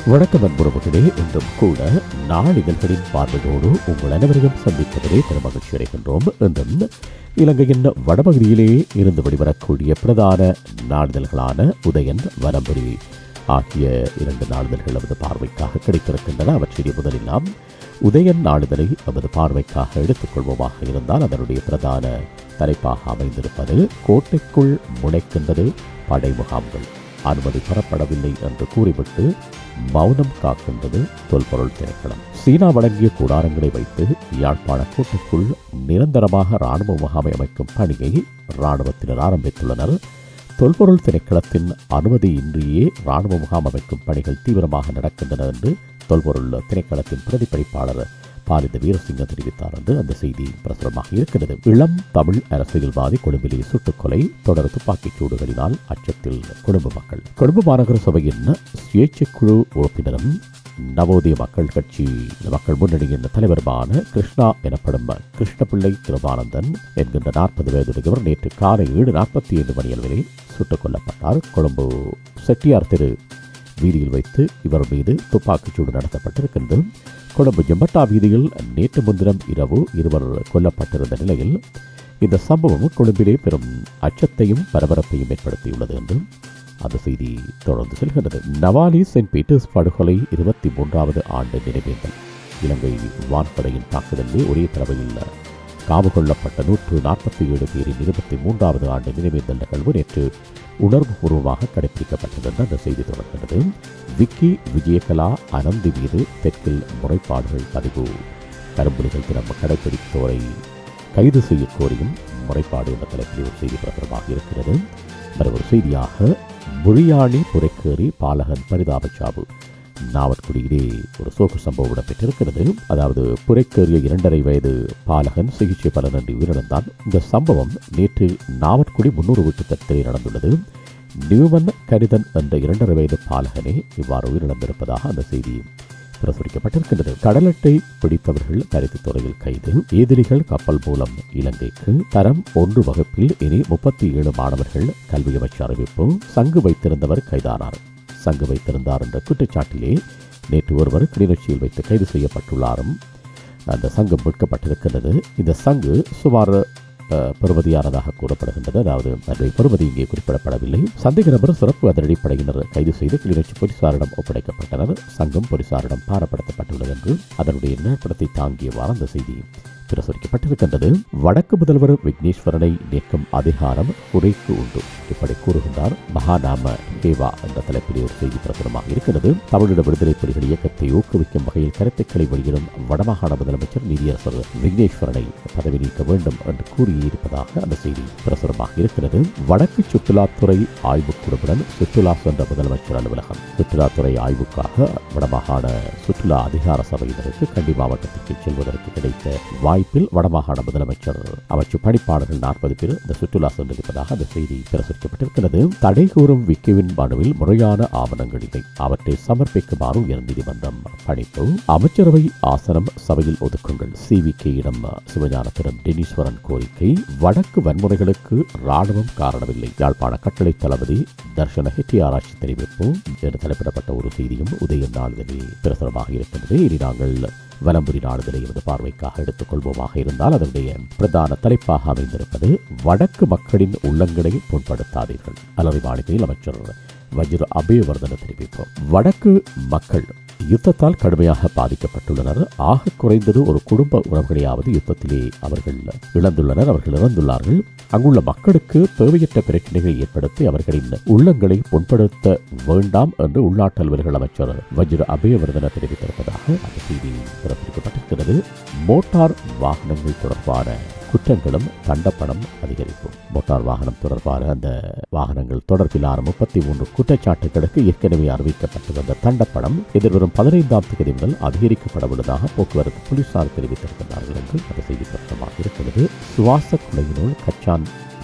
வணக்கம் அன்புறவுகளே இன்றும் கூட நாளிதழ்களின் பார்வையோடு உங்கள் அனைவரையும் சந்திப்பதிலே பெருமகிழ்ச்சி அடைகின்றோம் என்றும் இலங்கையின் வடபகுதியிலே இருந்து வெளிவரக்கூடிய பிரதான நாளிதழ்களான உதயன் வனம்புரி ஆகிய இரண்டு நாளிதழ்கள் நமது பார்வைக்காக கிடைத்திருக்கின்றன அவற்றிலே முதலில் நாம் உதயன் நாளிதழை நமது பார்வைக்காக எடுத்துக்கொள்வோமாக இருந்தால் அதனுடைய பிரதான தலைப்பாக அமைந்திருப்பது கோட்டைக்குள் முனைக்கின்றது படை முகாம்கள் அனுமதி பெறப்படவில்லை என்று கூறிவிட்டு மௌனம் காக்கின்றது தொல்பொருள் திணைக்களம் சீனா வழங்கிய கூடாரங்களை வைத்து யாழ்ப்பாண கோட்டைக்குள் நிரந்தரமாக இராணுவ முகாமை அமைக்கும் பணியை இராணுவத்தினர் ஆரம்பித்துள்ளனர் தொல்பொருள் திணைக்களத்தின் அனுமதியின்றியே இராணுவ முகாம் அமைக்கும் பணிகள் தீவிரமாக நடக்கின்றன என்று தொல்பொருள் திணைக்களத்தின் பிரதிபலிப்பாளர் பாலித வீரசிங்க தெரிவித்தார் என்று அந்த செய்தி பிரசுரமாக இருக்கிறது இளம் தமிழ் அரசியல்வாதி கொழும்பிலே சுட்டுக்கொலை தொடர் துப்பாக்கிச் சூடுகளினால் அச்சத்தில் கொழும்பு மக்கள் கொழும்பு மாநகர சபையின் சுயேட்சை குழு உறுப்பினரும் நவோதய மக்கள் கட்சி மக்கள் முன்னணியின் தலைவருமான கிருஷ்ணா எனப்படும் கிருஷ்ணபிள்ளை கிருபானந்தன் என்கின்ற நாற்பது வயதுடையவர் நேற்று காலை ஏழு நாற்பத்தி ஐந்து மணியளவில் சுட்டுக் கொல்லப்பட்டார் கொழும்பு செட்டியார் தெரு வீதியில் வைத்து இவர் மீது துப்பாக்கிச்சூடு நடத்தப்பட்டிருக்கின்றது கொழும்பு ஜம்பட்டா வீதியில் நேற்று முன்தினம் இரவு இருவர் கொல்லப்பட்டிருந்த நிலையில் இந்த சம்பவம் கொழும்பிலே பெரும் அச்சத்தையும் பரபரப்பையும் ஏற்படுத்தியுள்ளது என்று அந்த செய்தி தொடர்ந்து செல்கின்றது நவாலி செயின்ட் பீட்டர்ஸ் படுகொலை இருபத்தி மூன்றாவது ஆண்டு நினைவேந்தல் இலங்கை வான்படையின் தாக்குதலிலே ஒரே தடவையில் காவு கொள்ளப்பட்ட நூற்று நாற்பத்தி ஏழு பேரின் இருபத்தி மூன்றாவது ஆண்டு நினைவேந்தல் நிகழ்வு நேற்று உணர்வுபூர்வமாக கடைபிடிக்கப்பட்டது என்று அந்த செய்தி தொடர்கிறது விக்கி விஜயகலா அனந்தி மீது தெற்கில் முறைப்பாடுகள் பதிவு கரும்புலிகள் தினம் கடைபிடித்தோரை கைது செய்ய கோரியும் முறைப்பாடு என்ற தலைப்பில் ஒரு செய்தி பிரசுரமாக இருக்கிறது மற்றொரு செய்தியாக முழியாணி புரைக்கேறி பாலகன் பரிதாபச்சாவு நாவற்குடியிலே ஒரு சோக சம்பவம் இடம்பெற்றிருக்கிறது அதாவது புரைக்கேறிய இரண்டரை வயது பாலகன் சிகிச்சை பலனின்றி உயிரிழந்தான் இந்த சம்பவம் நேற்று நாவற்குடி முன்னூறு வீட்டு தட்டிலே நடந்துள்ளது நியூமன் கரிதன் என்ற இரண்டரை வயது பாலகனே இவ்வாறு உயிரிழந்திருப்பதாக அந்த செய்தி பிரசுரிக்கப்பட்டிருக்கின்றது கடலட்டை பிடித்தவர்கள் பருத்தித்துறையில் கைது எதிரிகள் கப்பல் மூலம் இலங்கைக்கு தரம் ஒன்று வகுப்பில் இனி முப்பத்தி ஏழு மாணவர்கள் கல்வி அமைச்சு அறிவிப்பு சங்கு வைத்திருந்தவர் கைதானார் சங்கு வைத்திருந்தார் என்ற குற்றச்சாட்டிலே நேற்று ஒருவர் கிளிநொச்சியில் வைத்து கைது செய்யப்பட்டுள்ளாரும் அந்த சங்கம் மீட்கப்பட்டிருக்கின்றது இந்த சங்கு சுமார் அஹ், பெறுமதியானதாக கூறப்படுகின்றது அதாவது அதனுடைய பெறுமதி இங்கே குறிப்பிடப்படவில்லை சந்தேக நபர் சிறப்பு அதிரடிப்படையினர் கைது செய்து கிளிநொச்சி போலீசாரிடம் ஒப்படைக்கப்பட்டனர் சங்கம் போலீசாரிடம் பாரப்படுத்தப்பட்டுள்ளது என்று அதனுடைய நிலப்படத்தை தாங்கியவாறு அந்த செய்தி பிரசுரிக்கப்பட்டிருக்கின்றது வடக்கு முதல்வர் விக்னேஸ்வரனை நீக்கும் அதிகாரம் குறைக்கு உண்டு இப்படி கூறுகின்றார் மகாநாம ஹேவா என்ற தலைப்பிலே ஒரு செய்தி பிரசுரமாக இருக்கிறது தமிழீழ விடுதலை புலிகள் இயக்கத்தை ஊக்குவிக்கும் வகையில் கருத்துக்களை வெளியிடும் வடமாகாண முதலமைச்சர் நீதியரசர் விக்னேஸ்வரனை பதவி நீக்க வேண்டும் என்று கூறியிருப்பதாக அந்த செய்தி பிரசுரமாக இருக்கிறது வடக்கு சுற்றுலாத்துறை ஆய்வுக்குழுவுடன் சுற்றுலா சென்ற முதலமைச்சர் அலுவலகம் சுற்றுலாத்துறை ஆய்வுக்காக வடமாகாண சுற்றுலா அதிகார சபையினருக்கு கண்டி மாவட்டத்திற்கு செல்வதற்கு கிடைத்த வாய்ப்பில் வடமாகாண முதலமைச்சர் அமைச்சு பணிப்பாளர்கள் நாற்பது பேர் இந்த சுற்றுலா சென்றிருப்பதாக அந்த செய்தி பிரசுரிக்கப்பட்டிருக்கிறது தடை கூறும் விக்கிவின் மனுவில் முறையான ஆவணங்கள் இல்லை அவற்றை சமர்ப்பிக்குமாறு உயர்நீதிமன்றம் பணிப்பு அமைச்சரவை ஆசனம் சபையில் ஒதுக்குங்கள் சிவிகேயிடம் சிவஞானத்திடம் டெனீஸ்வரன் கோரிக்கை வடக்கு வன்முறைகளுக்கு ராணுவம் காரணமில்லை யாழ்ப்பாண கட்டளை தளபதி தர்ஷன ஹெட்டி ஆராய்ச்சி தெரிவிப்பு என்று தலைப்பிடப்பட்ட ஒரு செய்தியும் உதய நாளிதழில் பிரசுரமாக இருக்கின்றது இனி நாங்கள் வலம்புரி நாடுதலை எமது பார்வைக்காக எடுத்துக்கொள்வோமாக இருந்தால் அதனுடைய பிரதான தலைப்பாக அமைந்திருப்பது வடக்கு மக்களின் உள்ளங்களை புண்படுத்தாதீர்கள் அலரி மாளிகையில் அமைச்சர் வஜ்ர அபயவர்தன தெரிவிப்பு வடக்கு மக்கள் யுத்தத்தால் கடுமையாக பாதிக்கப்பட்டுள்ளனர் ஆக குறைந்தது ஒரு குடும்ப உறவுகளையாவது யுத்தத்திலே அவர்கள் இழந்துள்ளனர் அவர்கள் இறந்துள்ளார்கள் அங்குள்ள மக்களுக்கு தேவையற்ற பிரச்சனைகளை ஏற்படுத்தி அவர்களின் உள்ளங்களை புண்படுத்த வேண்டாம் என்று உள்நாட்டு அலுவல்கள் அமைச்சர் வஜ்ர அபயவர்தன தெரிவித்திருப்பதாக அந்த செய்தி பிறப்பிக்கப்பட்டிருக்கிறது மோட்டார் வாகனங்கள் தொடர்பான குற்றங்களும் தண்டப்பணம் அதிகரிக்கும் மோட்டார் வாகனம் தொடர்பான அந்த வாகனங்கள் தொடர்பிலான முப்பத்தி மூன்று குற்றச்சாட்டுகளுக்கு ஏற்கனவே அறிவிக்கப்பட்டு வந்த தண்டப்பணம் எதிர்வரும் பதினைந்தாம் தேதி முதல் அதிகரிக்கப்பட உள்ளதாக போக்குவரத்து போலீசார் தெரிவித்திருக்கிறார்கள் என்று அந்த செய்தி பிரச்சனமாக இருக்கிறது சுவாச குலையினுள் கச்சான்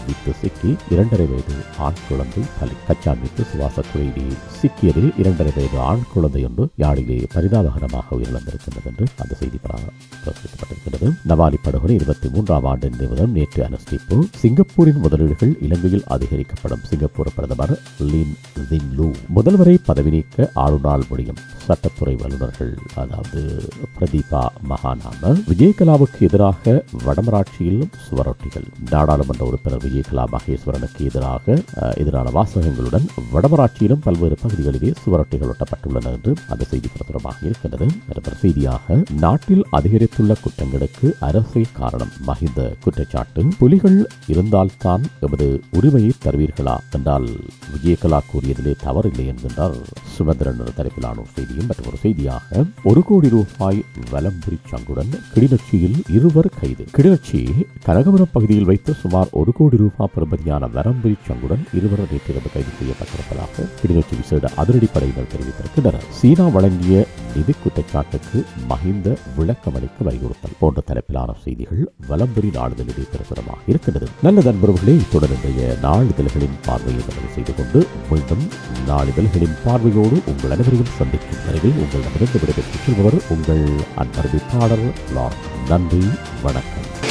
வித்து சிக்கி இரண்டரை வயது ஆண் குழந்தை பலி கச்சான் வித்து சுவாச குறையிலே சிக்கியதில் இரண்டரை வயது ஆண் குழந்தை ஒன்று யாழிலே பரிதாபகரமாக உயிரிழந்திருக்கின்றது என்று அந்த செய்தி பிரசுரிக்கப்பட்டிருக்கிறது நவாலி படுகொலை இருபத்தி மூன்றாம் ஆண்டு நிமிடம் நேற்று அனுஷ்டிப்பு சிங்கப்பூரின் முதலீடுகள் இலங்கையில் அதிகரிக்கப்படும் சிங்கப்பூர் பிரதமர் லின் ஜின்லூ முதல்வரை பதவி நீக்க ஆளுநாள் முடியும் சட்டத்துறை வல்லுநர்கள் அதாவது பிரதீபா மகாநாம விஜயகலாவுக்கு எதிராக வடமராட்சியில் சுவரொட்டிகள் நாடாளுமன்ற உறுப்பினர் விஜயகலா மகேஸ்வரனுக்கு எதிராக அஹ், எதிரான வாசகங்களுடன் வடமராட்சியிலும் பல்வேறு பகுதிகளிலே சுவரொட்டிகள் ஒட்டப்பட்டுள்ளன என்று அந்த செய்தி பிரசுரமாக இருக்கின்றது மற்றொரு செய்தியாக நாட்டில் அதிகரித்துள்ள குற்றங்களுக்கு அரசே காரணம் மஹிந்த குற்றச்சாட்டு புலிகள் இருந்தால்தான் எமது உரிமையை தருவீர்களா என்றால் விஜயகலா கூறியதிலே தவறில்லை என்கின்றார் சுமந்திரன் தரப்பிலான ஒரு செய்தியும் மற்றும் ஒரு செய்தியாக ஒரு கோடி ரூபாய் வலம்புரி சங்குடன் கிளிநொச்சியில் இருவர் கைது கிளிநொச்சி கனகபுரம் பகுதியில் வைத்து சுமார் ஒரு கோடி ரூபாய் பெறுமதியான வரம்புரி சங்குடன் இருவர் நேற்றிரவு கைது செய்யப்பட்டிருப்பதாக கிளிநொச்சி விசேட அதிரடிப்படையினர் தெரிவித்திருக்கின்றனர் சீனா வழங்கிய நிதி குற்றச்சாட்டுக்கு மஹிந்த விளக்கமளிக்க வலியுறுத்தல் போன்ற தலைப்பிலான செய்திகள் வலம்புரி நாளிதழிலே பிரசுரமாக இருக்கின்றது நல்ல நண்பர்களே இத்துடன் இன்றைய நாளிதழ்களின் பார்வையை பதிவு செய்து கொண்டு மீண்டும் நாளிதழ்களின் பார்வையோடு உங்கள் அனைவரையும் சந்திக்கும் வரையில் உங்களிடமிருந்து விடைபெற்றுச் செல்பவர் உங்கள் அன்பறிவிப்பாளர் லார்ட் நன்றி வணக்கம்